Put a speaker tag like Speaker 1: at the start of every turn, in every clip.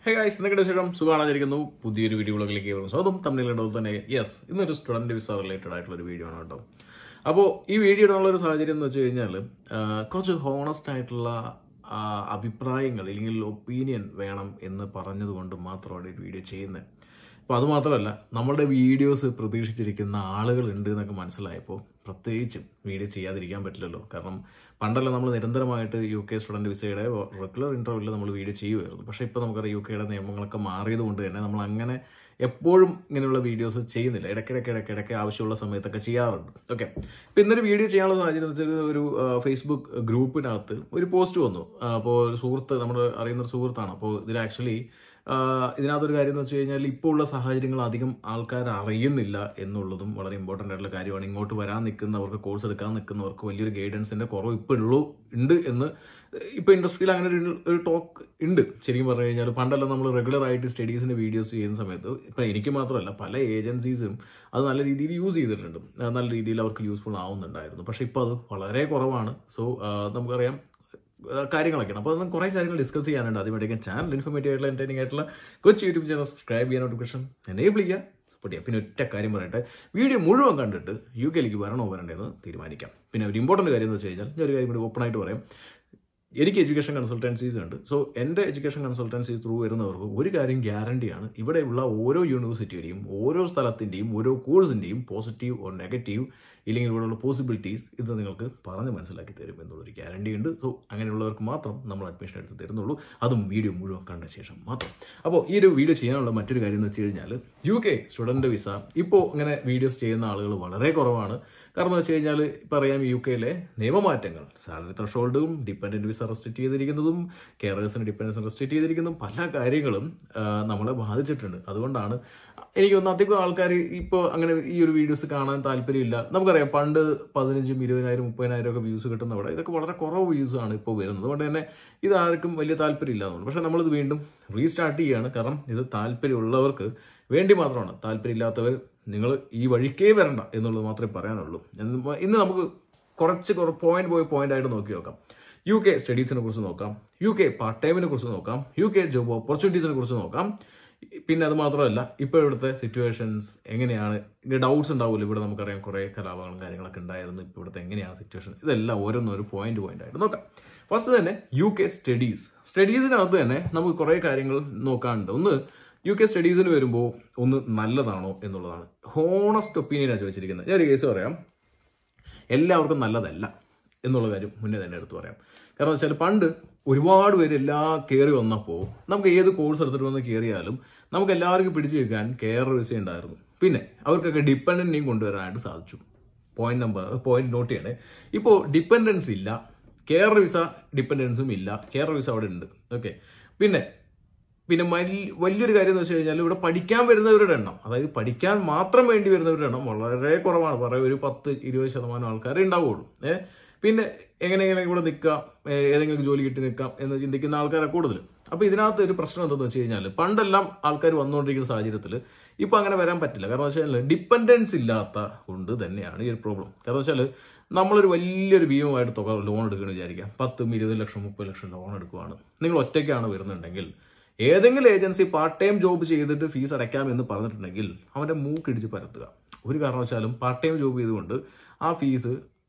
Speaker 1: hey guys നിങ്ങളുടെ ശേഷം സുഖമാണിരിക്കുന്നു പുതിയൊരു വീഡിയോകളിലേക്ക് വരും സ്വന്തം തമ്മിലുള്ളത് തന്നെ യെസ് ഇന്നൊരു സ്റ്റുഡൻറ് വിസ റിലേറ്റഡ് ആയിട്ടുള്ള ഒരു വീഡിയോ ആണ് കേട്ടോ അപ്പോൾ ഈ വീഡിയോ ഇടാനുള്ള ഒരു സാഹചര്യം എന്ന് വെച്ച് കഴിഞ്ഞാൽ കുറച്ച് ഹോണസ്റ്റ് ആയിട്ടുള്ള ആ, അഭിപ്രായങ്ങൾ അല്ലെങ്കിൽ ഒപ്പീനിയൻ വേണം എന്ന് പറഞ്ഞതുകൊണ്ട് മാത്രമാണ് ഈ വീഡിയോ ചെയ്യുന്നത് അപ്പോൾ അതുമാത്രമല്ല നമ്മളുടെ വീഡിയോസ് പ്രതീക്ഷിച്ചിരിക്കുന്ന ആളുകളുണ്ട് എന്നൊക്കെ മനസ്സിലായപ്പോൾ പ്രത്യേകിച്ചും വീഡിയോ ചെയ്യാതിരിക്കാൻ പറ്റില്ലല്ലോ കാരണം പണ്ടല്ല നമ്മൾ നിരന്തരമായിട്ട് യു കെ സ്റ്റുഡൻറ്റ് വിസയുടെ റെഗുലർ ഇൻ്റർവ്യൂവിൽ നമ്മൾ വീഡിയോ ചെയ്യുമായിരുന്നു പക്ഷേ ഇപ്പോൾ നമുക്കറിയാം യു കെയുടെ നിയമങ്ങളൊക്കെ മാറിയത് കൊണ്ട് തന്നെ നമ്മൾ അങ്ങനെ എപ്പോഴും ഇങ്ങനെയുള്ള വീഡിയോസ് ചെയ്യുന്നില്ല ഇടയ്ക്കിടയ്ക്ക് ഇടയ്ക്കിടയ്ക്ക് ആവശ്യമുള്ള സമയത്തൊക്കെ ചെയ്യാറുണ്ട് ഓക്കെ ഇപ്പം ഇന്നൊരു വീഡിയോ ചെയ്യാനുള്ള സാഹചര്യം എന്ന് വെച്ചാൽ ഒരു ഫേസ്ബുക്ക് ഗ്രൂപ്പിനകത്ത് ഒരു പോസ്റ്റ് വന്നു അപ്പോൾ ഒരു സുഹൃത്ത് നമ്മൾ അറിയുന്ന ഒരു സുഹൃത്താണ് അപ്പോൾ ഇതിൽ ആക്ച്വലി ഇതിനകത്തൊരു കാര്യം എന്ന് വെച്ച് കഴിഞ്ഞാൽ ഇപ്പോൾ ഉള്ള സാഹചര്യങ്ങൾ അധികം ആൾക്കാർ അറിയുന്നില്ല എന്നുള്ളതും വളരെ ഇമ്പോർട്ടൻ്റ് ആയിട്ടുള്ള കാര്യമാണ് ഇങ്ങോട്ട് വരാൻ നിൽക്കുന്നവർക്ക് കോഴ്സ് എടുക്കാൻ നിൽക്കുന്നവർക്ക് വലിയൊരു ഗൈഡൻസിൻ്റെ കുറവ് ഇപ്പോൾ ഉള്ളൂ ഉണ്ട് എന്ന് ഇപ്പോൾ ഇൻഡസ്ട്രിയിൽ അങ്ങനെ ഒരു ഒരു ടോക്ക് ഉണ്ട് ശരിക്കും പറഞ്ഞു കഴിഞ്ഞാൽ പണ്ടെല്ലാം നമ്മൾ റെഗുലർ ആയിട്ട് സ്റ്റഡീസിൻ്റെ വീഡിയോസ് ചെയ്യുന്ന സമയത്ത് ഇപ്പം എനിക്ക് മാത്രമല്ല പല ഏജൻസീസും അത് നല്ല രീതിയിൽ യൂസ് ചെയ്തിട്ടുണ്ട് ആ, നല്ല രീതിയിൽ അവർക്ക് യൂസ്ഫുൾ ആവുന്നുണ്ടായിരുന്നു പക്ഷേ ഇപ്പോൾ അത് വളരെ കുറവാണ് സോ നമുക്കറിയാം ആ, കാര്യങ്ങളൊക്കെയാണ് അപ്പോൾ അതൊന്നും കുറേ കാര്യങ്ങൾ ഡിസ്കസ് ചെയ്യാനുണ്ട് അതിന് വേണ്ടി ചാനൽ ഇൻഫോർമേറ്റീവ് ആയിട്ടുള്ള എൻ്റർടൈനിങ് ആയിട്ടുള്ള കൊച്ചു യൂട്യൂബ് ചാനൽ സബ്സ്ക്രൈബ് ചെയ്യാൻ നോട്ടിഫിക്കേഷൻ എനേബിൾ ചെയ്യുക സപ്പോർട്ട് ചെയ്യുക പിന്നെ ഒറ്റ കാര്യം പറയട്ടെ വീഡിയോ മുഴുവൻ കണ്ടിട്ട് യു കെയിലേക്ക് വരണോ വരണ്ടേന്ന് തീരുമാനിക്കാം പിന്നെ ഒരു ഇമ്പോർട്ടൻറ്റ് കാര്യം എന്ന് വെച്ച് കഴിഞ്ഞാൽ ഞാൻ ഒരു കാര്യം കൂടി ഓപ്പൺ ആയിട്ട് പറയാം എനിക്ക് എഡ്യൂക്കേഷൻ കൺസൾട്ടൻസീസ് ഉണ്ട് സോ എൻ്റെ എഡ്യൂക്കേഷൻ കൺസൾട്ടൻസീസ് ത്രൂ വരുന്നവർക്ക് ഒരു കാര്യം ഗ്യാരണ്ടിയാണ് ഇവിടെയുള്ള ഓരോ യൂണിവേഴ്സിറ്റിയുടെയും ഓരോ സ്ഥലത്തിൻ്റെയും ഓരോ കോഴ്സിൻ്റെയും പോസിറ്റീവ് ഓർ നെഗറ്റീവ് ഇല്ലെങ്കിൽ ഇവിടെയുള്ള പോസിബിലിറ്റീസ് ഇത് നിങ്ങൾക്ക് പറഞ്ഞ് മനസ്സിലാക്കി തരും എന്നുള്ളൊരു ഗ്യാരണ്ടി ഉണ്ട് സോ അങ്ങനെയുള്ളവർക്ക് മാത്രം നമ്മൾ അഡ്മിഷൻ എടുത്ത് തരുന്നുള്ളൂ അതും വീഡിയോ മുഴുവൻ കണ്ട ശേഷം മാത്രം അപ്പോൾ ഈ ഒരു വീഡിയോ ചെയ്യാനുള്ള മറ്റൊരു കാര്യം എന്ന് വെച്ച് കഴിഞ്ഞാൽ യു കെ സ്റ്റുഡൻറ്റ് വിസ ഇപ്പോൾ അങ്ങനെ വീഡിയോസ് ചെയ്യുന്ന ആളുകൾ വളരെ കുറവാണ് കാരണം എന്ന് വെച്ച് കഴിഞ്ഞാൽ ഇപ്പോൾ അറിയാം യു കെയിലെ നിയമമാറ്റങ്ങൾ സാലറി ത്രഷോൾഡും ഡിപ്പെൻഡൻറ്റ് വിസ റെസ്ട്രിക്ട് ചെയ്തിരിക്കുന്നതും കെയറേഴ്സിന് ഡിപ്പെൻഡൻസ് റെസ്ട്രിക്ട് ചെയ്തിരിക്കുന്നതും പല കാര്യങ്ങളും ആ, നമ്മളെ ബാധിച്ചിട്ടുണ്ട് അതുകൊണ്ടാണ് എനിക്ക് തോന്നുന്നു അധികം ആൾക്കാർ ഇപ്പോൾ അങ്ങനെ ഈ ഒരു വീഡിയോസ് കാണാൻ താല്പര്യമില്ല നമുക്കറിയാം പണ്ട് പതിനഞ്ചും ഇരുപതിനായിരം മുപ്പതിനായിരം ഒക്കെ വ്യൂസ് കിട്ടുന്നവിടെ ഇതൊക്കെ വളരെ കുറവ് വ്യൂസ് ആണ് ഇപ്പോൾ വരുന്നത് അതുകൊണ്ട് തന്നെ ഇത് ആർക്കും വലിയ താല്പര്യമില്ല എന്നുണ്ട് പക്ഷേ നമ്മളിത് വീണ്ടും റീസ്റ്റാർട്ട് ചെയ്യുകയാണ് കാരണം ഇത് താല്പര്യമുള്ളവർക്ക് വേണ്ടി മാത്രമാണ് താല്പര്യമില്ലാത്തവർ നിങ്ങൾ ഈ വഴിക്കേ വരണ്ട എന്നുള്ളത് മാത്രമേ പറയാനുള്ളൂ എന്ന് ഇന്ന് നമുക്ക് കുറച്ച് പോയിന്റ് പോയി പോയിന്റ് ആയിട്ട് നോക്കി നോക്കാം യു കെ സ്റ്റഡീസിനെ കുറിച്ച് നോക്കാം യു കെ പാർട്ട് ടൈമിനെ കുറിച്ച് നോക്കാം യു കെ ജോബ് ഓപ്പർച്യൂണിറ്റീസിനെ കുറിച്ച് നോക്കാം പിന്നെ അത് മാത്രമല്ല ഇപ്പോൾ ഇവിടുത്തെ സിറ്റുവേഷൻസ് എങ്ങനെയാണ് ഡൗട്ട്സ് ഉണ്ടാവില്ല ഇവിടെ നമുക്കറിയാം കുറേ കലാപങ്ങളും കാര്യങ്ങളൊക്കെ ഉണ്ടായിരുന്നു ഇപ്പോൾ ഇവിടുത്തെ എങ്ങനെയാണ് സിറ്റുവേഷൻ ഇതെല്ലാം ഓരോന്നൊരു പോയിന്റ് പോയിന്റ് ആയിട്ട് നോക്കാം ഫസ്റ്റ് തന്നെ യു കെ സ്റ്റഡീസ് സ്റ്റഡീസിനകത്ത് തന്നെ നമുക്ക് കുറേ കാര്യങ്ങൾ നോക്കാനുണ്ട് ഒന്ന് യു കെ സ്റ്റഡീസിന് വരുമ്പോൾ ഒന്ന് നല്ലതാണോ എന്നുള്ളതാണ് ഹോണസ്റ്റ് ഒപ്പീനിയനാണ് ചോദിച്ചിരിക്കുന്നത് ഞാൻ ഒരു കേസ് പറയാം എല്ലാവർക്കും നല്ലതല്ല എന്നുള്ള കാര്യം മുന്നേ തന്നെ എടുത്തു പറയാം കാരണം വെച്ചാൽ പണ്ട് ഒരുപാട് പേര് എല്ലാ കയറി വന്നപ്പോൾ നമുക്ക് ഏത് കോഴ്സ് എടുത്തിട്ട് വന്ന് കയറിയാലും നമുക്ക് എല്ലാവർക്കും പിടിച്ചു വെക്കാൻ കെയർ വിസ ഉണ്ടായിരുന്നു പിന്നെ അവർക്കൊക്കെ ഡിപ്പെൻഡൻറ്റിനെയും കൊണ്ടുവരാനായിട്ട് സാധിച്ചു പോയിന്റ് നമ്പർ പോയിന്റ് നോട്ട് ചെയ്യണേ ഇപ്പോൾ ഡിപ്പെൻഡൻസ് ഇല്ല കെയർ വിസ ഡിപ്പെൻഡൻസും ഇല്ല കെയർ വിസ അവിടെ ഉണ്ട് ഓക്കെ പിന്നെ പിന്നെ മൽ- വലിയൊരു കാര്യം എന്ന് വെച്ച് കഴിഞ്ഞാൽ ഇവിടെ പഠിക്കാൻ വരുന്നവരുടെ എണ്ണം അതായത് പഠിക്കാൻ മാത്രം വേണ്ടി വരുന്നവരുടെ എണ്ണം വളരെ കുറവാണ് പറയാം ഒരു പത്ത് ഇരുപത് ശതമാനം ആൾക്കാരെ ഉണ്ടാവുള്ളൂ ഏഹ് പിന്നെ എങ്ങനെ എങ്ങനെ ഇവിടെ നിൽക്കാം ഏഹ് ഏതെങ്കിലും ജോലി കിട്ടി നിൽക്കാം എന്ന് ചിന്തിക്കുന്ന ആൾക്കാരെ കൂടുതൽ അപ്പോൾ ഇതിനകത്ത് ഒരു പ്രശ്നം എന്താണെന്ന് വെച്ച് കഴിഞ്ഞാൽ പണ്ടെല്ലാം ആൾക്കാർ വന്നുകൊണ്ടിരിക്കുന്ന സാഹചര്യത്തിൽ ഇപ്പോൾ അങ്ങനെ വരാൻ പറ്റില്ല കാരണം വെച്ചാൽ ഡിപ്പെൻഡൻസ് ഇല്ലാത്ത കൊണ്ട് തന്നെയാണ് ഈ ഒരു പ്രോബ്ലം കാരണം വെച്ചാൽ നമ്മളൊരു വലിയൊരു ഭീമമായിട്ട് തുക ലോൺ എടുക്കുകയെന്ന് വിചാരിക്കാം പത്തും ഇരുപത് ലക്ഷം മുപ്പത് ലക്ഷം ലോൺ എടുക്കുവാണ് നിങ്ങൾ ഒറ്റയ്ക്കാണ് വരുന്നുണ്ടെങ്കിൽ ഏതെങ്കിലും ഏജൻസി പാർട്ട് ടൈം ജോബ് ചെയ്തിട്ട് ഫീസ് അടയ്ക്കാം എന്ന് പറഞ്ഞിട്ടുണ്ടെങ്കിൽ അവന്റെ മൂക്കിടിച്ച് പരത്തുക ഒരു കാരണവശാലും പാർട്ട് ടൈം ജോബ് ചെയ്തുകൊണ്ട് ആ ഫീസ്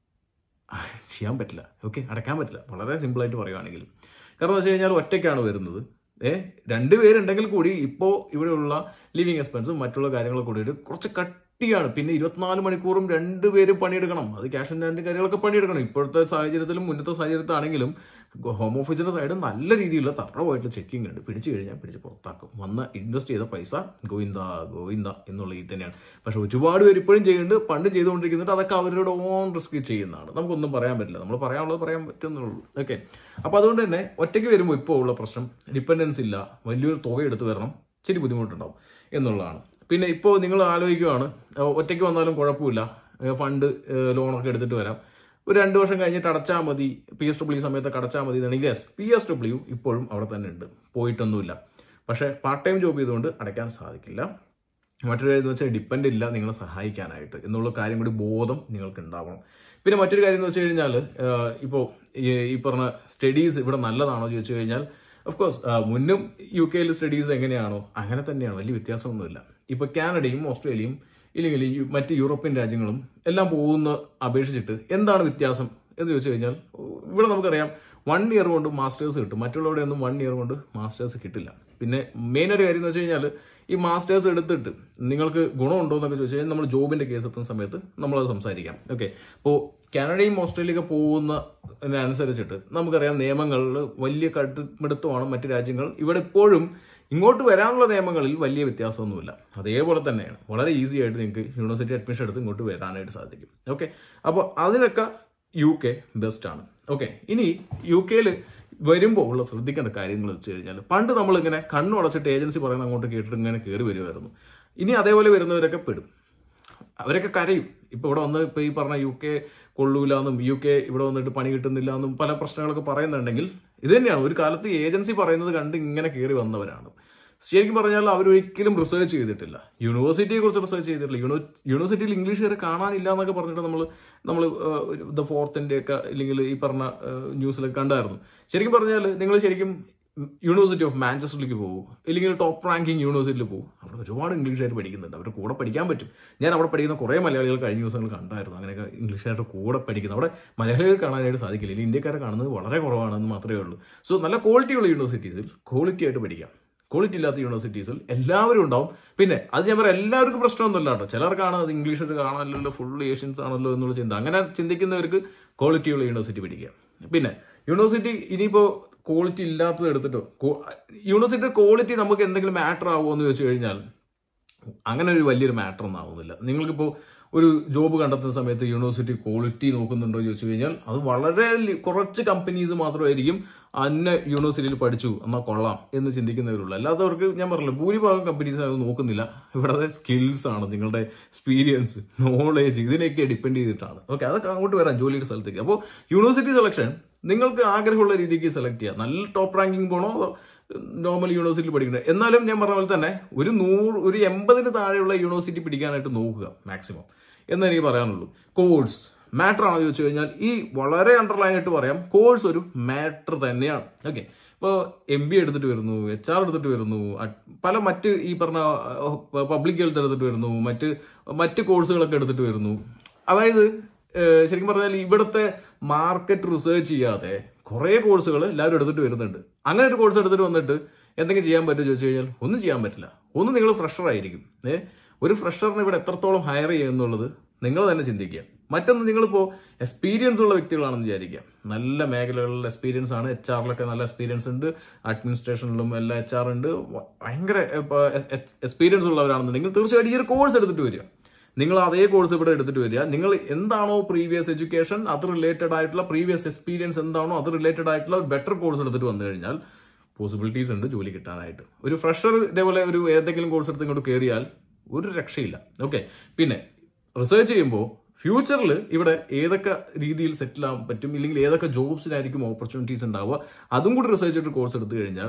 Speaker 1: ചെയ്യാൻ പറ്റില്ല ഓക്കെ അടയ്ക്കാൻ പറ്റില്ല വളരെ സിമ്പിളായിട്ട് പറയുവാണെങ്കിൽ കാരണം വെച്ച് കഴിഞ്ഞാൽ ഒറ്റയ്ക്കാണ് വരുന്നത് ഏ രണ്ടുപേരുണ്ടെങ്കിൽ കൂടി ഇപ്പോൾ ഇവിടെയുള്ള ലിവിങ് എക്സ്പെൻസും മറ്റുള്ള കാര്യങ്ങളൊക്കെ കൂടിയിട്ട് കുറച്ച് കട്ടിയാണ് പിന്നെ ഇരുപത്തിനാല് മണിക്കൂറും രണ്ടുപേരും പണിയെടുക്കണം അത് ക്യാഷ് ആൻഡ് ഹാൻഡ് കാര്യങ്ങളൊക്കെ പണിയെടുക്കണം ഇപ്പോഴത്തെ സാഹചര്യത്തിലും മുന്നത്തെ സാഹചര്യത്തിലാണെങ്കിലും ഹോം ഓഫീസിന്റെ സൈഡ് നല്ല രീതിയിലുള്ള തറവായിട്ടുള്ള ചെക്കിംഗ് ഉണ്ട് പിടിച്ചു കഴിഞ്ഞാൽ പിടിച്ച് പുറത്താക്കും വന്ന് ഇൻവെസ്റ്റ് ചെയ്ത പൈസ ഗോവിന്ദ ഗോവിന്ദ എന്നുള്ള ഇത് തന്നെയാണ് പക്ഷെ ഒരുപാട് പേര് ഇപ്പോഴും ചെയ്യുന്നുണ്ട് പണ്ട് ചെയ്തുകൊണ്ടിരിക്കുന്നുണ്ട് അതൊക്കെ അവരുടെ ഓൺ റിസ്ക് ചെയ്യുന്നതാണ് നമുക്കൊന്നും പറയാൻ പറ്റില്ല നമ്മൾ പറയാനുള്ളത് പറയാൻ പറ്റുന്നുള്ളൂ ഓക്കെ അപ്പോൾ അതുകൊണ്ട് തന്നെ ഒറ്റയ്ക്ക് വരുമ്പോൾ ഇപ്പോൾ ഉള്ള പ്രശ്നം ഡിപ്പെൻഡൻസ് ഇല്ല വലിയൊരു തുക എടുത്ത് വരണം ഇച്ചിരി ബുദ്ധിമുട്ടുണ്ടാവും എന്നുള്ളതാണ് പിന്നെ ഇപ്പോൾ നിങ്ങൾ ആലോചിക്കുവാണ് അഹ് ഒറ്റയ്ക്ക് വന്നാലും കുഴപ്പമില്ല ഏഹ് ഫണ്ട് ഏഹ് ലോണൊക്കെ എടുത്തിട്ട് വരാം ഒരു രണ്ട് വർഷം കഴിഞ്ഞിട്ട് അടച്ചാൽ മതി പി എസ് ഡബ്ല്യു സമയത്തൊക്കെ അടച്ചാൽ മതി എന്നുണ്ടെങ്കിൽ യെസ് പി എസ് ഡബ്ല്യു ഇപ്പോഴും അവിടെ തന്നെ ഉണ്ട് പോയിട്ടൊന്നുമില്ല പക്ഷേ പാർട്ട് ടൈം ജോബ് ചെയ്തുകൊണ്ട് അടയ്ക്കാൻ സാധിക്കില്ല മറ്റൊരു കാര്യം എന്ന് വെച്ചാൽ ഡിപ്പെൻഡ് ഇല്ല നിങ്ങളെ സഹായിക്കാനായിട്ട് എന്നുള്ള കാര്യം കൂടി ബോധം നിങ്ങൾക്ക് ഉണ്ടാവണം പിന്നെ മറ്റൊരു കാര്യം എന്ന് വെച്ച് കഴിഞ്ഞാൽ ഇപ്പോൾ ഈ പറഞ്ഞ സ്റ്റഡീസ് ഇവിടെ നല്ലതാണോ ചോദിച്ചു കഴിഞ്ഞാൽ ഓഫ് കോഴ്സ് മുന്നും യു കെയിൽ സ്റ്റഡീസ് എങ്ങനെയാണോ അങ്ങനെ തന്നെയാണ് വലിയ വ്യത്യാസമൊന്നുമില്ല ഇപ്പൊ കാനഡയും ഓസ്ട്രേലിയയും ഇല്ലെങ്കിൽ ഈ മറ്റ് യൂറോപ്യൻ രാജ്യങ്ങളും എല്ലാം പോകുന്ന അപേക്ഷിച്ചിട്ട് എന്താണ് വ്യത്യാസം എന്ന് ചോദിച്ചു കഴിഞ്ഞാൽ ഇവിടെ നമുക്കറിയാം വൺ ഇയർ കൊണ്ട് മാസ്റ്റേഴ്സ് കിട്ടും മറ്റുള്ളവരുടെ ഒന്നും വൺ ഇയർ കൊണ്ട് മാസ്റ്റേഴ്സ് കിട്ടില്ല പിന്നെ മെയിൻ ഒരു കാര്യം എന്ന് വെച്ച് കഴിഞ്ഞാൽ ഈ മാസ്റ്റേഴ്സ് എടുത്തിട്ട് നിങ്ങൾക്ക് ഗുണമുണ്ടോ എന്നൊക്കെ ചോദിച്ചു കഴിഞ്ഞാൽ നമ്മൾ ജോബിന്റെ കേസ് എത്തുന്ന സമയത്ത് നമ്മളത് സംസാരിക്കാം ഓക്കെ അപ്പോൾ കാനഡയും ഓസ്ട്രേലിയയൊക്കെ പോകുന്നതിനനുസരിച്ചിട്ട് നമുക്കറിയാം നിയമങ്ങളിൽ വലിയ കടുത്തുമിടുത്തമാണ് മറ്റ് രാജ്യങ്ങൾ ഇവിടെ ഇപ്പോഴും ഇങ്ങോട്ട് വരാനുള്ള നിയമങ്ങളിൽ വലിയ വ്യത്യാസമൊന്നുമില്ല അതേപോലെ തന്നെയാണ് വളരെ ഈസി ആയിട്ട് നിങ്ങൾക്ക് യൂണിവേഴ്സിറ്റി അഡ്മിഷൻ എടുത്ത് ഇങ്ങോട്ട് വരാനായിട്ട് സാധിക്കും ഓക്കെ അപ്പോൾ അതിനൊക്കെ യു കെ ബെസ്റ്റ് ആണ് ഓക്കെ ഇനി യു കെയിൽ വരുമ്പോൾ ഉള്ള ശ്രദ്ധിക്കേണ്ട കാര്യങ്ങൾ വെച്ച് കഴിഞ്ഞാൽ പണ്ട് നമ്മളിങ്ങനെ കണ്ണുടച്ചിട്ട് ഏജൻസി പറയുന്ന അങ്ങോട്ട് കേട്ടിട്ട് ഇങ്ങനെ കയറി വരുമായിരുന്നു ഇനി അതേപോലെ വരുന്നവരൊക്കെ പെടും അവരൊക്കെ കരയും ഇപ്പൊ ഇവിടെ വന്ന് ഇപ്പൊ ഈ പറഞ്ഞ യു കെ കൊള്ളൂല എന്നും യു കെ ഇവിടെ വന്നിട്ട് പണി കിട്ടുന്നില്ല എന്നും പല പ്രശ്നങ്ങളൊക്കെ പറയുന്നുണ്ടെങ്കിൽ ഇത് തന്നെയാണ് ഒരു കാലത്ത് ഏജൻസി പറയുന്നത് കണ്ട് ഇങ്ങനെ കയറി വന്നവരാണ് ശരിക്കും പറഞ്ഞാൽ അവരൊരിക്കലും റിസർച്ച് ചെയ്തിട്ടില്ല യൂണിവേഴ്സിറ്റിയെ കുറിച്ച് റിസർച്ച് ചെയ്തിട്ടില്ല യൂണി യൂണിവേഴ്സിറ്റിയിൽ ഇംഗ്ലീഷ് വരെ കാണാനില്ല എന്നൊക്കെ പറഞ്ഞിട്ട് നമ്മൾ നമ്മൾ ദ ഫോർത്തിൻ്റെ ഒക്കെ അല്ലെങ്കിൽ ഈ പറഞ്ഞ ന്യൂസിലൊക്കെ കണ്ടായിരുന്നു ശരിക്കും പറഞ്ഞാൽ നിങ്ങൾ ശരിക്കും യൂണിവേഴ്സിറ്റി ഓഫ് മാഞ്ചസ്റ്ററിലേക്ക് പോകും ഇല്ലെങ്കിൽ ടോപ്പ് റാങ്കിങ് യൂണിവേഴ്സിറ്റിയിൽ പോകും അവിടെ ഒരുപാട് ഇംഗ്ലീഷുകാർ പഠിക്കുന്നുണ്ട് അവരുടെ കൂടെ പഠിക്കാൻ പറ്റും ഞാൻ അവിടെ പഠിക്കുന്ന കുറേ മലയാളികൾ കഴിഞ്ഞ ദിവസങ്ങൾ കണ്ടായിരുന്നു അങ്ങനെയൊക്കെ ഇംഗ്ലീഷുകാരുടെ കൂടെ പഠിക്കുന്നത് അവിടെ മലയാളികൾ കാണാനായിട്ട് സാധിക്കില്ല ഇല്ലെങ്കിൽ ഇന്ത്യക്കാരെ കാണുന്നത് വളരെ കുറവാണെന്ന് മാത്രമേ ഉള്ളൂ സോ നല്ല ക്വാളിറ്റിയുള്ള യൂണിവേഴ്സിറ്റീസിൽ ക്വാളിറ്റി ആയിട്ട് പഠിക്കാം ക്വാളിറ്റി ഇല്ലാത്ത യൂണിവേഴ്സിറ്റീസിൽ എല്ലാവരും ഉണ്ടാവും പിന്നെ അത് ഞാൻ പറയാം എല്ലാവർക്കും പ്രശ്നമൊന്നുമില്ല കേട്ടോ ചിലർക്കാണ് അത് ഇംഗ്ലീഷ് ഒരു കാണാനല്ലോ ഫുൾ ഏഷ്യൻസ് ആണല്ലോ എന്നുള്ള ചിന്ത അങ്ങനെ ചിന്തിക്കുന്നവർക്ക് ക്വാളിറ്റിയുള്ള യൂണിവേഴ്സിറ്റി പഠിക്കുക പിന്നെ യൂണിവേഴ്സിറ്റി ഇനിയിപ്പോൾ ക്വാളിറ്റി ഇല്ലാത്തത് എടുത്തിട്ടോ യൂണിവേഴ്സിറ്റി ക്വാളിറ്റി നമുക്ക് എന്തെങ്കിലും മാറ്റർ ആവുമോ എന്ന് ചോദിച്ചു കഴിഞ്ഞാൽ അങ്ങനെ ഒരു വലിയൊരു മാറ്റർ ഒന്നും ആവുന്നില്ല നിങ്ങൾക്കിപ്പോൾ ഒരു ജോബ് കണ്ടെത്തുന്ന സമയത്ത് യൂണിവേഴ്സിറ്റി ക്വാളിറ്റി നോക്കുന്നുണ്ടോ എന്ന് ചോദിച്ചു കഴിഞ്ഞാൽ അത് വളരെ ലി- കുറച്ച് കമ്പനീസ് മാത്രമായിരിക്കും അന്ന യൂണിവേഴ്സിറ്റിയിൽ പഠിച്ചു എന്നാൽ കൊള്ളാം എന്ന് ചിന്തിക്കുന്നവരുള്ളൂ അല്ലാത്തവർക്ക് ഞാൻ പറഞ്ഞില്ല ഭൂരിഭാഗം കമ്പനീസ് അത് നോക്കുന്നില്ല ഇവിടെ സ്കിൽസ് ആണ് നിങ്ങളുടെ എക്സ്പീരിയൻസ് നോളേജ് ഇതിനെയൊക്കെ ഡിപ്പെൻഡ് ചെയ്തിട്ടാണ് ഓക്കെ അതൊക്കെ അങ്ങോട്ട് വരാം ജോലിയുടെ സ്ഥലത്തേക്ക് അപ്പോൾ യൂണിവേഴ്സിറ്റി സെലക്ഷൻ നിങ്ങൾക്ക് ആഗ്രഹമുള്ള രീതിക്ക് സെലക്ട് ചെയ്യാം നല്ല ടോപ്പ് റാങ്കിങ് പോകണോ അതോ നോർമൽ യൂണിവേഴ്സിറ്റിയിൽ പഠിക്കുന്നത് എന്നാലും ഞാൻ പറഞ്ഞ പോലെ തന്നെ ഒരു നൂറ് ഒരു എൺപതിന് താഴെയുള്ള യൂണിവേഴ്സിറ്റി പിടിക്കാനായിട്ട് നോക്കുക മാക്സിമം എന്ന് എനിക്ക് പറയാനുള്ളൂ കോഴ്സ് മാറ്റർ ആണോ ചോദിച്ചു കഴിഞ്ഞാൽ ഈ വളരെ അണ്ടർലൈൻ ആയിട്ട് പറയാം കോഴ്സ് ഒരു മാറ്റർ തന്നെയാണ് ഓക്കെ ഇപ്പോൾ എം ബി എടുത്തിട്ട് വരുന്നു എച്ച് ആർ എടുത്തിട്ട് വരുന്നു അഡ്- പല മറ്റ് ഈ പറഞ്ഞ പബ്ലിക് ഹെൽത്ത് എടുത്തിട്ട് വരുന്നു മറ്റ് മറ്റ് കോഴ്സുകളൊക്കെ എടുത്തിട്ട് വരുന്നു അതായത് ഏഹ് ശരിക്കും പറഞ്ഞാൽ ഇവിടുത്തെ മാർക്കറ്റ് റിസർച്ച് ചെയ്യാതെ കുറേ കോഴ്സുകൾ എല്ലാവരും എടുത്തിട്ട് വരുന്നുണ്ട് അങ്ങനെ ഒരു കോഴ്സ് എടുത്തിട്ട് വന്നിട്ട് എന്തെങ്കിലും ചെയ്യാൻ പറ്റുമോ ചോദിച്ചു കഴിഞ്ഞാൽ ഒന്നും ചെയ്യാൻ പറ്റില്ല ഒന്ന് നിങ്ങൾ ഫ്രഷർ ആയിരിക്കും ഏ ഒരു ഫ്രഷറിനെ ഇവിടെ എത്രത്തോളം ഹയർ ചെയ്യുന്നുള്ളത് നിങ്ങൾ തന്നെ ചിന്തിക്കുക മറ്റൊന്ന് നിങ്ങളിപ്പോൾ എക്സ്പീരിയൻസ് ഉള്ള വ്യക്തികളാണെന്ന് വിചാരിക്കുക നല്ല മേഖലകളിൽ എക്സ്പീരിയൻസ് ആണ് എച്ച് ആറിലൊക്കെ നല്ല എക്സ്പീരിയൻസ് ഉണ്ട് അഡ്മിനിസ്ട്രേഷനിലും എല്ലാ എച്ച് ആർ ഉണ്ട് ഭയങ്കര എക്സ്പീരിയൻസ് ഉള്ളവരാണെന്നുണ്ടെങ്കിൽ തീർച്ചയായിട്ടും ഈ ഒരു കോഴ്സ് എടുത്തിട്ട് വരിക നിങ്ങൾ അതേ കോഴ്സ് ഇവിടെ എടുത്തിട്ട് വരിക നിങ്ങൾ എന്താണോ പ്രീവിയസ് എഡ്യൂക്കേഷൻ അത് റിലേറ്റഡ് ആയിട്ടുള്ള പ്രീവിയസ് എക്സ്പീരിയൻസ് എന്താണോ അത് റിലേറ്റഡ് ആയിട്ടുള്ള ബെറ്റർ കോഴ്സ് എടുത്തിട്ട് വന്നു കഴിഞ്ഞാൽ പോസിബിലിറ്റീസ് ഉണ്ട് ജോലി കിട്ടാനായിട്ട് ഒരു ഫ്രഷർ ഇതേപോലെ ഒരു ഏതെങ്കിലും കോഴ്സ് എടുത്ത് ഇങ്ങോട്ട് കയറിയാൽ ഒരു രക്ഷയില്ല ഓക്കെ പിന്നെ റിസർച്ച് ചെയ്യുമ്പോൾ ഫ്യൂച്ചറിൽ ഇവിടെ ഏതൊക്കെ രീതിയിൽ സെറ്റിൽ ആവാൻ പറ്റും ഇല്ലെങ്കിൽ ഏതൊക്കെ ജോബ്സിനായിരിക്കും ഓപ്പർച്യൂണിറ്റീസ് ഉണ്ടാവുക അതും കൂടി റിസർച്ച് ചെയ്തിട്ട് കോഴ്സ് എടുത്തു കഴിഞ്ഞാൽ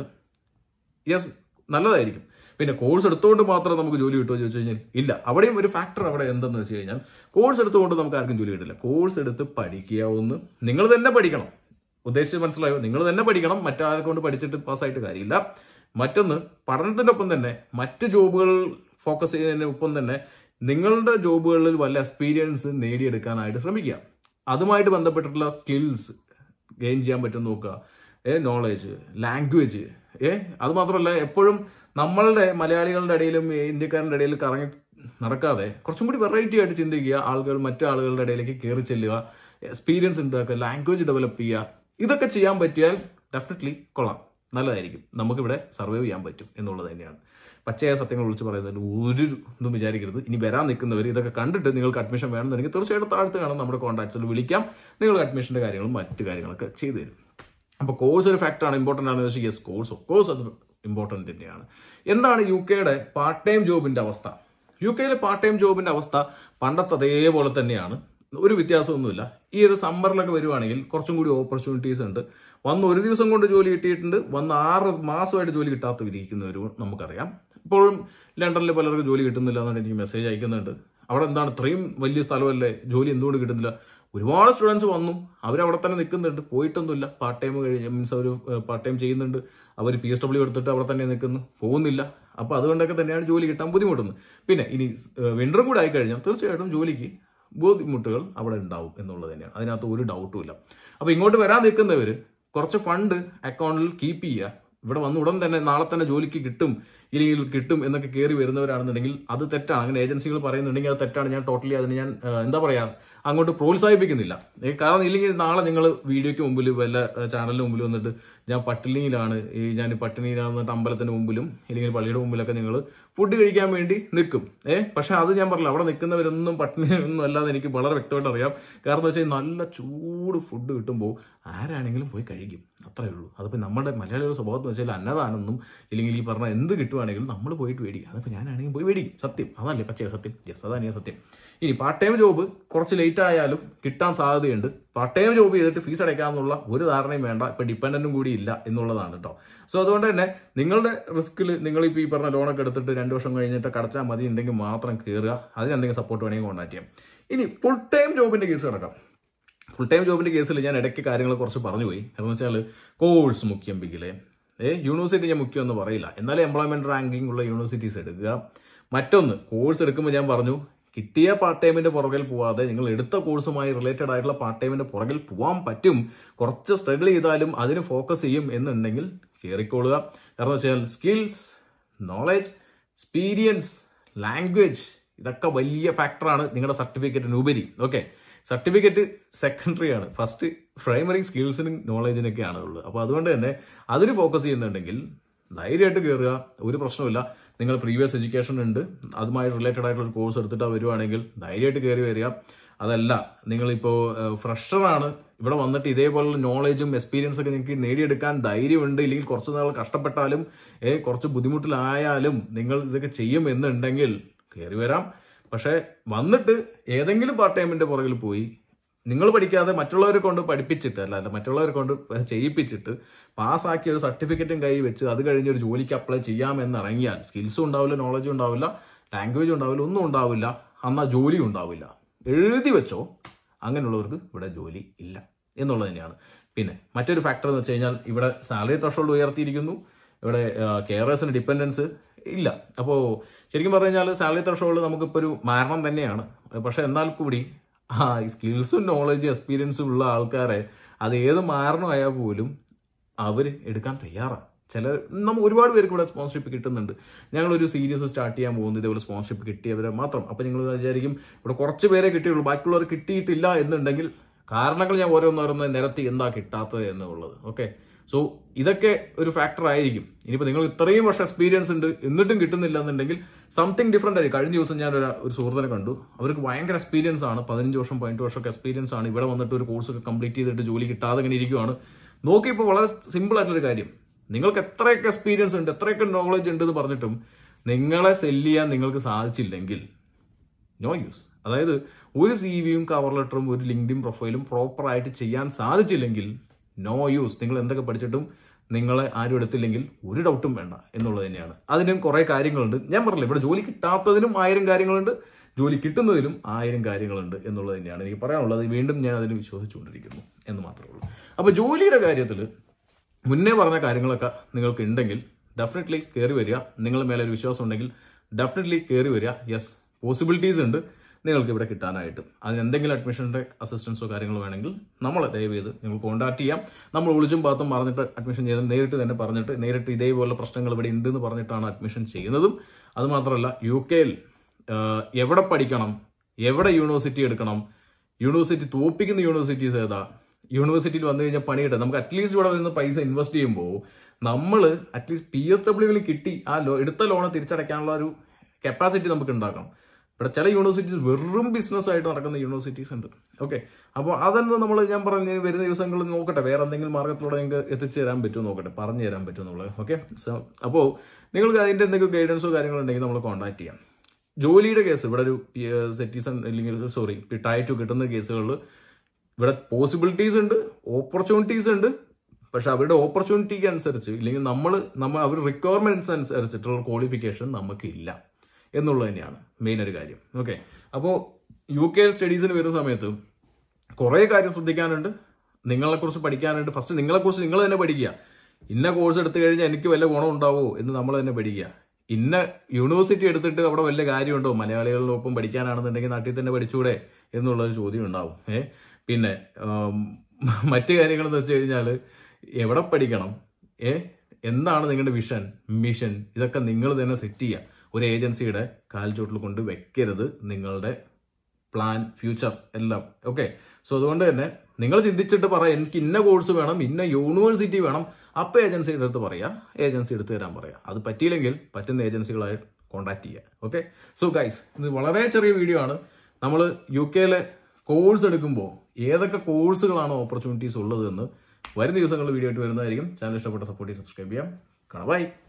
Speaker 1: യെസ് നല്ലതായിരിക്കും പിന്നെ കോഴ്സ് എടുത്തുകൊണ്ട് മാത്രം നമുക്ക് ജോലി കിട്ടുമോ ചോദിച്ചു കഴിഞ്ഞാൽ ഇല്ല അവിടെയും ഒരു ഫാക്ടർ അവിടെ എന്തെന്ന് വെച്ച് കഴിഞ്ഞാൽ കോഴ്സ് എടുത്തുകൊണ്ട് നമുക്ക് ആർക്കും ജോലി കിട്ടില്ല കോഴ്സ് എടുത്ത് പഠിക്കാവുന്ന നിങ്ങൾ തന്നെ പഠിക്കണം ഉദ്ദേശിച്ച് മനസ്സിലായോ നിങ്ങൾ തന്നെ പഠിക്കണം മറ്റാരെ കൊണ്ട് പഠിച്ചിട്ട് പാസ്സായിട്ട് കാര്യമില്ല മറ്റൊന്ന് പഠനത്തിന്റെ ഒപ്പം തന്നെ മറ്റ് ജോബുകൾ ഫോക്കസ് ചെയ്യുന്നതിന് ഒപ്പം തന്നെ നിങ്ങളുടെ ജോബുകളിൽ വല്ല എക്സ്പീരിയൻസ് നേടിയെടുക്കാനായിട്ട് ശ്രമിക്കുക അതുമായിട്ട് ബന്ധപ്പെട്ടിട്ടുള്ള സ്കിൽസ് ഗെയിൻ ചെയ്യാൻ പറ്റും നോക്കുക ഏ നോളേജ് ലാംഗ്വേജ് ഏ അത് മാത്രമല്ല എപ്പോഴും നമ്മളുടെ മലയാളികളുടെ ഇടയിലും ഏ, ഇന്ത്യക്കാരുടെ ഇടയിൽ കറങ്ങി നടക്കാതെ കുറച്ചും കൂടി വെറൈറ്റി ആയിട്ട് ചിന്തിക്കുക ആളുകൾ മറ്റു ആളുകളുടെ ഇടയിലേക്ക് കയറി ചെല്ലുക എക്സ്പീരിയൻസ് ഉണ്ടാക്കുക ലാംഗ്വേജ് ഡെവലപ്പ് ചെയ്യുക ഇതൊക്കെ ചെയ്യാൻ പറ്റിയാൽ ഡെഫിനറ്റ്ലി കൊള്ളാം നല്ലതായിരിക്കും നമുക്കിവിടെ സർവൈവ് ചെയ്യാൻ പറ്റും എന്നുള്ളത് തന്നെയാണ് പച്ചയായ സത്യങ്ങൾ വിളിച്ച് പറയുന്നതിൽ ഒരു ഇതും വിചാരിക്കരുത് ഇനി വരാൻ നിൽക്കുന്നവർ ഇതൊക്കെ കണ്ടിട്ട് നിങ്ങൾക്ക് അഡ്മിഷൻ വേണമെന്നുണ്ടെങ്കിൽ തീർച്ചയായിട്ടും താഴത്ത് കാണാം നമ്മുടെ കോൺടാക്ട്സിൽ വിളിക്കാം നിങ്ങൾക്ക് അഡ്മിഷന്റെ കാര്യങ്ങളും മറ്റു കാര്യങ്ങളൊക്കെ ചെയ്തു തരും അപ്പോൾ കോഴ്സ് ഒരു ഫാക്ടറാണ് ഇമ്പോർട്ടൻ്റ് ആണെന്ന് വെച്ചാൽ യെസ് കോഴ്സ് ഓഫ് കോഴ്സ് അത് ഇമ്പോർട്ടൻ്റ് തന്നെയാണ് എന്താണ് യു കെയുടെ പാർട്ട് ടൈം ജോബിന്റെ അവസ്ഥ യു കെയിലെ പാർട്ട് ടൈം ജോബിന്റെ അവസ്ഥ പണ്ടത്തെ അതേപോലെ തന്നെയാണ് ഒരു വ്യത്യാസമൊന്നുമില്ല ഈ ഒരു സമ്മറിലൊക്കെ വരുവാണെങ്കിൽ കുറച്ചും കൂടി ഓപ്പർച്യൂണിറ്റീസ് ഉണ്ട് വന്ന് ഒരു ദിവസം കൊണ്ട് ജോലി കിട്ടിയിട്ടുണ്ട് വന്ന് ആറ് മാസമായിട്ട് ജോലി കിട്ടാത്തവരിക്കുന്നവരും നമുക്കറിയാം ഇപ്പോഴും ലണ്ടനിൽ പലർക്കും ജോലി കിട്ടുന്നില്ല എന്നുകൊണ്ട് എനിക്ക് മെസ്സേജ് അയക്കുന്നുണ്ട് അവിടെ എന്താണ് ഇത്രയും വലിയ സ്ഥലമല്ലേ ജോലി എന്തുകൊണ്ട് കിട്ടുന്നില്ല ഒരുപാട് സ്റ്റുഡൻസ് വന്നു അവരവിടെ തന്നെ നിൽക്കുന്നുണ്ട് പോയിട്ടൊന്നുമില്ല പാർട്ട് ടൈം കഴിഞ്ഞ് മീൻസ് അവർ പാർട്ട് ടൈം ചെയ്യുന്നുണ്ട് അവർ പി എസ് ഡബ്ല്യു എടുത്തിട്ട് അവിടെ തന്നെ നിൽക്കുന്നു പോകുന്നില്ല അപ്പോൾ അതുകൊണ്ടൊക്കെ തന്നെയാണ് ജോലി കിട്ടാൻ ബുദ്ധിമുട്ടുന്നത് പിന്നെ ഇനി വിൻ്ററും കൂടെ ആയിക്കഴിഞ്ഞാൽ തീർച്ചയായിട്ടും ജോലിക്ക് ബുദ്ധിമുട്ടുകൾ അവിടെ ഉണ്ടാവും എന്നുള്ളത് തന്നെയാണ് അതിനകത്ത് ഒരു ഡൗട്ടും ഇല്ല അപ്പോൾ ഇങ്ങോട്ട് വരാൻ നിൽക്കുന്നവർ കുറച്ച് ഫണ്ട് അക്കൗണ്ടിൽ കീപ്പ് ചെയ്യുക ഇവിടെ വന്ന് ഉടൻ തന്നെ നാളെ തന്നെ ജോലിക്ക് കിട്ടും ഇല്ലെങ്കിൽ കിട്ടും എന്നൊക്കെ കയറി വരുന്നവരാണെന്നുണ്ടെങ്കിൽ അത് തെറ്റാണ് അങ്ങനെ ഏജൻസികൾ പറയുന്നുണ്ടെങ്കിൽ അത് തെറ്റാണ് ഞാൻ ടോട്ടലി അതിന് ഞാൻ ആ, എന്താ പറയാ അങ്ങോട്ട് പ്രോത്സാഹിപ്പിക്കുന്നില്ല ഏ, കാരണം ഇല്ലെങ്കിൽ നാളെ നിങ്ങൾ വീഡിയോയ്ക്ക് മുമ്പിൽ വല്ല ചാനലിന് മുമ്പിൽ വന്നിട്ട് ഞാൻ പട്ടിണിയിലാണ് ഈ ഞാൻ പട്ടിണിയിലാണ് എന്നിട്ട് അമ്പലത്തിന് മുമ്പിലും ഇല്ലെങ്കിൽ പള്ളിയുടെ മുമ്പിലൊക്കെ നിങ്ങൾ ഫുഡ് കഴിക്കാൻ വേണ്ടി നിൽക്കും ഏഹ് പക്ഷെ അത് ഞാൻ പറഞ്ഞില്ല അവിടെ നിൽക്കുന്നവരൊന്നും പട്ടിണി ഒന്നും അല്ലാതെ എനിക്ക് വളരെ വ്യക്തമായിട്ട് അറിയാം കാരണം എന്താ വെച്ചാൽ നല്ല ചൂട് ഫുഡ് കിട്ടുമ്പോൾ ആരാണെങ്കിലും പോയി കഴിക്കും അത്രേ ഉള്ളൂ അതിപ്പോൾ നമ്മുടെ മലയാളികളുടെ സ്വഭാവം എന്ന് വെച്ചാൽ അന്നദാനൊന്നും ഇല്ലെങ്കിൽ ഈ പറഞ്ഞ എന്ത് കിട്ടുവാണെങ്കിലും നമ്മൾ പോയിട്ട് മേടിക്കും അതിപ്പോൾ ഞാനാണെങ്കിലും പോയി മേടിക്കും സത്യം അതല്ലേ പച്ചയ സത്യം യെസ് അതാണ് സത്യം ഇനി പാർട്ട് ടൈം ജോബ് കുറച്ച് ലേറ്റ് ആയാലും കിട്ടാൻ സാധ്യതയുണ്ട് പാർട്ട് ടൈം ജോബ് ചെയ്തിട്ട് ഫീസ് അടയ്ക്കാമെന്നുള്ള ഒരു ധാരണയും വേണ്ട ഇപ്പൊ ഡിപ്പെൻഡന്റും കൂടി ഇല്ല എന്നുള്ളതാണ് കേട്ടോ സോ അതുകൊണ്ട് തന്നെ നിങ്ങളുടെ റിസ്കിൽ നിങ്ങൾ ഇപ്പോൾ ഈ പറഞ്ഞ ലോണൊക്കെ എടുത്തിട്ട് രണ്ട് വർഷം കഴിഞ്ഞിട്ട് കടച്ചാൽ മതി ഉണ്ടെങ്കിൽ മാത്രം കയറുക അതിനെന്തെങ്കിലും സപ്പോർട്ട് വേണമെങ്കിൽ കോൺടാക്ട് ചെയ്യാം ഇനി ഫുൾ ടൈം ജോബിന്റെ കേസ് കിടക്കാം ഫുൾ ടൈം ജോബിന്റെ കേസിൽ ഞാൻ ഇടയ്ക്ക് കാര്യങ്ങൾ കുറച്ച് പറഞ്ഞു പോയി കാരണം വെച്ചാൽ കോഴ്സ് മുഖ്യം ബിഗിലെ ഏ യൂണിവേഴ്സിറ്റി ഞാൻ മുഖ്യം എന്ന് പറയില്ല എന്നാലും എംപ്ലോയ്മെന്റ് റാങ്കിങ് ഉള്ള യൂണിവേഴ്സിറ്റീസ് എടുക്കുക മറ്റൊന്ന് കോഴ്സ് എടുക്കുമ്പോൾ ഞാൻ പറഞ്ഞു കിട്ടിയ പാർട്ട് ടൈമിന്റെ പുറകിൽ പോവാതെ നിങ്ങൾ എടുത്ത കോഴ്സുമായി റിലേറ്റഡ് ആയിട്ടുള്ള പാർട്ട് ടൈമിന്റെ പുറകിൽ പോകാൻ പറ്റും കുറച്ച് സ്ട്രഗിൾ ചെയ്താലും അതിന് ഫോക്കസ് ചെയ്യും എന്നുണ്ടെങ്കിൽ കയറിക്കൊള്ളുക കാരണം വെച്ചാൽ സ്കിൽസ് നോളജ് എക്സ്പീരിയൻസ് ലാംഗ്വേജ് ഇതൊക്കെ വലിയ ഫാക്ടറാണ് നിങ്ങളുടെ സർട്ടിഫിക്കറ്റിന് ഉപരി ഓക്കെ സർട്ടിഫിക്കറ്റ് സെക്കൻഡറി ആണ് ഫസ്റ്റ് പ്രൈമറി സ്കിൽസിനും നോളജിനൊക്കെയാണ് ഉള്ളത് അപ്പോൾ അതുകൊണ്ട് തന്നെ അതിന് ഫോക്കസ് ചെയ്യുന്നുണ്ടെങ്കിൽ ധൈര്യമായിട്ട് കയറുക ഒരു പ്രശ്നമില്ല നിങ്ങൾ പ്രീവിയസ് എഡ്യൂക്കേഷൻ ഉണ്ട് അതുമായി റിലേറ്റഡ് ആയിട്ടുള്ള ഒരു കോഴ്സ് എടുത്തിട്ട് വരുവാണെങ്കിൽ ധൈര്യമായിട്ട് കയറി വരിക അതല്ല നിങ്ങളിപ്പോൾ ഫ്രഷറാണ് ഇവിടെ വന്നിട്ട് ഇതേപോലുള്ള നോളജും എക്സ്പീരിയൻസ് ഒക്കെ നിങ്ങൾക്ക് നേടിയെടുക്കാൻ ധൈര്യമുണ്ട് ഇല്ലെങ്കിൽ കുറച്ച് നാൾ കഷ്ടപ്പെട്ടാലും ഏ, കുറച്ച് ബുദ്ധിമുട്ടിലായാലും നിങ്ങൾ ഇതൊക്കെ ചെയ്യും എന്നുണ്ടെങ്കിൽ കയറി വരാം പക്ഷേ വന്നിട്ട് ഏതെങ്കിലും പാർട്ട് ടൈമിന്റെ പുറകിൽ പോയി നിങ്ങൾ പഠിക്കാതെ മറ്റുള്ളവരെ കൊണ്ട് പഠിപ്പിച്ചിട്ട് അല്ല അല്ല മറ്റുള്ളവരെ കൊണ്ട് ചെയ്യിപ്പിച്ചിട്ട് പാസ്സാക്കിയ ഒരു സർട്ടിഫിക്കറ്റും കൈ വെച്ച് അത് കഴിഞ്ഞ് ഒരു ജോലിക്ക് അപ്ലൈ ചെയ്യാമെന്ന് ഇറങ്ങിയാൽ സ്കിൽസും ഉണ്ടാവില്ല നോളജും ഉണ്ടാവില്ല ലാംഗ്വേജ് ഉണ്ടാവില്ല ഒന്നും ഉണ്ടാവില്ല എന്നാൽ ജോലി ഉണ്ടാവില്ല എഴുതി വെച്ചോ അങ്ങനെയുള്ളവർക്ക് ഇവിടെ ജോലി ഇല്ല എന്നുള്ളത് തന്നെയാണ് പിന്നെ മറ്റൊരു ഫാക്ടർ എന്ന് വെച്ച് കഴിഞ്ഞാൽ ഇവിടെ സാലറി ത്രഷോൾഡ് ഉയർത്തിയിരിക്കുന്നു ഇവിടെ കെയറേഴ്സിന് ഡിപ്പെൻഡൻസ് ഇല്ല അപ്പോൾ ശരിക്കും പറഞ്ഞു കഴിഞ്ഞാൽ സാലറി ത്രഷോൾഡ് നമുക്കിപ്പോൾ ഒരു മാരണം തന്നെയാണ് പക്ഷെ എന്നാൽ കൂടി ആ സ്കിൽസും നോളജും എക്സ്പീരിയൻസും ഉള്ള ആൾക്കാരെ അത് ഏത് മാരണമായാൽ പോലും അവർ എടുക്കാൻ തയ്യാറാണ് ചില നമ്മൾ ഒരുപാട് പേർക്ക് ഇവിടെ സ്പോൺസർഷിപ്പ് കിട്ടുന്നുണ്ട് ഞങ്ങളൊരു സീരീസ് സ്റ്റാർട്ട് ചെയ്യാൻ പോകുന്നത് ഇതേപോലെ സ്പോൺസർഷിപ്പ് കിട്ടിയവരെ മാത്രം അപ്പം നിങ്ങൾ വിചാരിക്കും ഇവിടെ കുറച്ച് പേരെ കിട്ടിയുള്ളൂ ബാക്കിയുള്ളവർ കിട്ടിയിട്ടില്ല എന്നുണ്ടെങ്കിൽ കാരണങ്ങൾ ഞാൻ ഓരോന്നോരോന്ന് നിരത്തി എന്താ കിട്ടാത്തത് എന്നുള്ളത് ഓക്കെ സോ ഇതൊക്കെ ഒരു ഫാക്ടർ ആയിരിക്കും ഇനിയിപ്പോൾ നിങ്ങൾ ഇത്രയും വർഷം എക്സ്പീരിയൻസ് ഉണ്ട് എന്നിട്ടും കിട്ടുന്നില്ല എന്നുണ്ടെങ്കിൽ സംതിങ് ഡിഫറെന്റ് ആയിരിക്കും കഴിഞ്ഞ ദിവസം ഞാൻ ഒരു ഒരു സുഹൃത്തിനെ കണ്ടു അവർക്ക് ഭയങ്കര എക്സ്പീരിയൻസ് ആണ് പതിനഞ്ച് വർഷം പതിനെട്ട് വർഷമൊക്കെ എക്സ്പീരിയൻസ് ആണ് ഇവിടെ വന്നിട്ട് ഒരു കോഴ്സ് ഒക്കെ കംപ്ലീറ്റ് ചെയ്തിട്ട് ജോലി കിട്ടാതെ ഇങ്ങനെ ഇരിക്കുവാണ് നോക്കിയപ്പോൾ വളരെ സിമ്പിൾ ആയിട്ടുള്ള കാര്യം നിങ്ങൾക്ക് എത്രയൊക്കെ എക്സ്പീരിയൻസ് ഉണ്ട് എത്രയൊക്കെ നോളജ് ഉണ്ട് എന്ന് പറഞ്ഞിട്ടും നിങ്ങളെ സെല്ല് ചെയ്യാൻ നിങ്ങൾക്ക് സാധിച്ചില്ലെങ്കിൽ നോ യൂസ് അതായത് ഒരു സി വിയും കവർ ലെറ്ററും ഒരു ലിങ്ക്ഡിൻ പ്രൊഫൈലും പ്രോപ്പറായിട്ട് ചെയ്യാൻ സാധിച്ചില്ലെങ്കിൽ നോ യൂസ് നിങ്ങൾ എന്തൊക്കെ പഠിച്ചിട്ടും നിങ്ങളെ ആരും എടുത്തില്ലെങ്കിൽ ഒരു ഡൗട്ടും വേണ്ട എന്നുള്ളത് തന്നെയാണ് അതിനും കുറേ കാര്യങ്ങളുണ്ട് ഞാൻ പറഞ്ഞില്ല ഇവിടെ ജോലി കിട്ടാത്തതിനും ആയിരം കാര്യങ്ങളുണ്ട് ജോലി കിട്ടുന്നതിലും ആയിരം കാര്യങ്ങളുണ്ട് എന്നുള്ളത് തന്നെയാണ് എനിക്ക് പറയാനുള്ളത് വീണ്ടും ഞാൻ അതിന് വിശ്വസിച്ചുകൊണ്ടിരിക്കുന്നു എന്ന് മാത്രമേ ഉള്ളൂ അപ്പോൾ ജോലിയുടെ കാര്യത്തിൽ മുന്നേ പറഞ്ഞ കാര്യങ്ങളൊക്കെ നിങ്ങൾക്ക് ഉണ്ടെങ്കിൽ ഡെഫിനറ്റ്ലി കയറി വരിക നിങ്ങളുടെ മേലെ ഒരു വിശ്വാസം ഉണ്ടെങ്കിൽ ഡെഫിനറ്റ്ലി കയറി വരിക യെസ് പോസിബിലിറ്റീസ് ഉണ്ട് നിങ്ങൾക്ക് ഇവിടെ കിട്ടാനായിട്ട് അതിന് എന്തെങ്കിലും അഡ്മിഷൻ്റെ അസിസ്റ്റൻസോ കാര്യങ്ങളോ വേണമെങ്കിൽ നമ്മളെ ദയവ് ചെയ്ത് നിങ്ങൾ കോൺടാക്ട് ചെയ്യാം നമ്മൾ ഒളിച്ചും പാത്തും പറഞ്ഞിട്ട് അഡ്മിഷൻ ചെയ്ത് നേരിട്ട് തന്നെ പറഞ്ഞിട്ട് നേരിട്ട് ഇതേപോലെ പ്രശ്നങ്ങൾ ഇവിടെ ഉണ്ടെന്ന് പറഞ്ഞിട്ടാണ് അഡ്മിഷൻ ചെയ്യുന്നതും അതുമാത്രമല്ല യു കെയിൽ എവിടെ പഠിക്കണം എവിടെ യൂണിവേഴ്സിറ്റി എടുക്കണം യൂണിവേഴ്സിറ്റി തോപ്പിക്കുന്ന യൂണിവേഴ്സിറ്റീസ് ഏതാ യൂണിവേഴ്സിറ്റിയിൽ വന്നു കഴിഞ്ഞാൽ പണിയിട്ടെ നമുക്ക് അറ്റ്ലീസ്റ്റ് ഇവിടെ നിന്ന് പൈസ ഇൻവെസ്റ്റ് ചെയ്യുമ്പോൾ നമ്മൾ അറ്റ്ലീസ്റ്റ് പി എസ് ഡബ്ല്യൂവിൽ കിട്ടി ആ ലോ എടുത്ത ലോണ് തിരിച്ചടയ്ക്കാനുള്ള ഒരു കപ്പാസിറ്റി നമുക്ക് ഉണ്ടാക്കണം ഇവിടെ ചില യൂണിവേഴ്സിറ്റീസ് വെറും ബിസിനസ് ആയിട്ട് നടക്കുന്ന യൂണിവേഴ്സിറ്റീസ് ഉണ്ട് ഓക്കെ അപ്പോൾ അതെന്ന് നമ്മൾ ഞാൻ പറഞ്ഞ വരുന്ന ദിവസങ്ങളിൽ നോക്കട്ടെ വേറെ എന്തെങ്കിലും മാർഗത്തിലൂടെ നിങ്ങൾക്ക് എത്തിച്ചു തരാൻ പറ്റുമോ നോക്കട്ടെ പറഞ്ഞു തരാൻ പറ്റുമോ എന്നുള്ളത് ഓക്കെ അപ്പോൾ നിങ്ങൾക്ക് അതിന്റെ എന്തെങ്കിലും ഗൈഡൻസോ കാര്യങ്ങളോ ഉണ്ടെങ്കിൽ നമ്മൾ കോൺടാക്ട് ചെയ്യാം ജോലിയുടെ കേസ് ഇവിടെ ഒരു സെറ്റീസൺ അല്ലെങ്കിൽ സോറി ടൈ ടു കിട്ടുന്ന കേസുകളിൽ ഇവിടെ പോസിബിലിറ്റീസ് ഉണ്ട് ഓപ്പർച്യൂണിറ്റീസ് ഉണ്ട് പക്ഷെ അവരുടെ ഓപ്പർച്യൂണിറ്റിക്ക് അനുസരിച്ച് ഇല്ലെങ്കിൽ നമ്മൾ നമ്മൾ അവർ റിക്വയർമെന്റ്സ് അനുസരിച്ചിട്ടുള്ള ക്വാളിഫിക്കേഷൻ നമുക്കില്ല എന്നുള്ളത് തന്നെയാണ് മെയിൻ ഒരു കാര്യം ഓക്കെ അപ്പോൾ യു കെ സ്റ്റഡീസിന് വരുന്ന സമയത്ത് കുറേ കാര്യം ശ്രദ്ധിക്കാനുണ്ട് നിങ്ങളെക്കുറിച്ച് പഠിക്കാനുണ്ട് ഫസ്റ്റ് നിങ്ങളെക്കുറിച്ച് നിങ്ങൾ തന്നെ പഠിക്കുക ഇന്ന കോഴ്സ് എടുത്തു കഴിഞ്ഞാൽ എനിക്ക് വല്ല ഗുണം ഉണ്ടാവുമോ എന്ന് നമ്മൾ തന്നെ പഠിക്കുക ഇന്ന യൂണിവേഴ്സിറ്റി എടുത്തിട്ട് അവിടെ വല്ല കാര്യമുണ്ടോ മലയാളികളോടൊപ്പം പഠിക്കാനാണെന്നുണ്ടെങ്കിൽ നാട്ടിൽ തന്നെ പഠിച്ചൂടെ എന്നുള്ളൊരു ചോദ്യം ഉണ്ടാവും ഏ പിന്നെ ആം, മറ്റു കാര്യങ്ങളെന്ന് വെച്ച് കഴിഞ്ഞാൽ എവിടെ പഠിക്കണം ഏ എന്താണ് നിങ്ങളുടെ വിഷൻ മിഷൻ ഇതൊക്കെ നിങ്ങൾ തന്നെ സെറ്റ് ചെയ്യുക ഒരു ഏജൻസിയുടെ കാൽച്ചോട്ടിൽ കൊണ്ട് വെക്കരുത് നിങ്ങളുടെ പ്ലാൻ ഫ്യൂച്ചർ എല്ലാം ഓക്കെ സോ അതുകൊണ്ട് തന്നെ നിങ്ങൾ ചിന്തിച്ചിട്ട് പറയാം എനിക്ക് ഇന്ന കോഴ്സ് വേണം ഇന്ന യൂണിവേഴ്സിറ്റി വേണം അപ്പോൾ ഏജൻസിയുടെ അടുത്ത് പറയാം ഏജൻസി എടുത്ത് തരാൻ പറയാം അത് പറ്റിയില്ലെങ്കിൽ പറ്റുന്ന ഏജൻസികളായി കോൺടാക്ട് ചെയ്യുക ഓക്കെ സോ ഗൈസ് ഇത് വളരെ ചെറിയ വീഡിയോ ആണ് നമ്മൾ യു കെയിലെ കോഴ്സ് എടുക്കുമ്പോൾ ഏതൊക്കെ കോഴ്സുകളാണ് ഓപ്പർച്യൂണിറ്റീസ് ഉള്ളത് എന്ന് വരും ദിവസങ്ങളിൽ വീഡിയോ ആയിട്ട് വരുന്നതായിരിക്കും ചാനൽ ഇഷ്ടപ്പെട്ട സപ്പോർട്ട് സബ്സ്ക്രൈബ് ചെയ്യാം കാണാം ബൈ